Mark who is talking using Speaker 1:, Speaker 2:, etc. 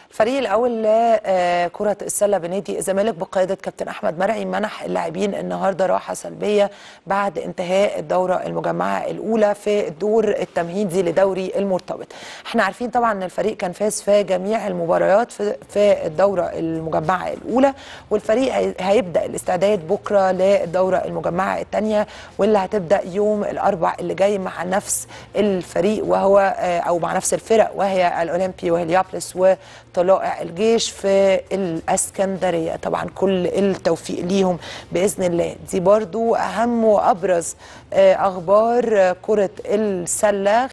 Speaker 1: الفريق الاول لكره السله بنادي الزمالك بقياده كابتن احمد مرعي منح اللاعبين النهارده راحه سلبيه بعد انتهاء الدوره المجمعه الاولى في الدور التمهيدي لدوري المرتبط احنا عارفين طبعا ان الفريق كان فاز في جميع المباريات في, في الدوره المجمعه الاولى والفريق هي- هيبدا الاستعداد بكره للدوره المجمعه الثانيه واللي هتبدا يوم الاربع اللي جاي مع نفس الفريق وهو آه، او مع نفس الفرق وهي الاولمبي وهليابلس وطلائع الجيش في الاسكندريه طبعا كل التوفيق ليهم باذن الله دي برضو اهم وابرز آه، اخبار آه، كره السله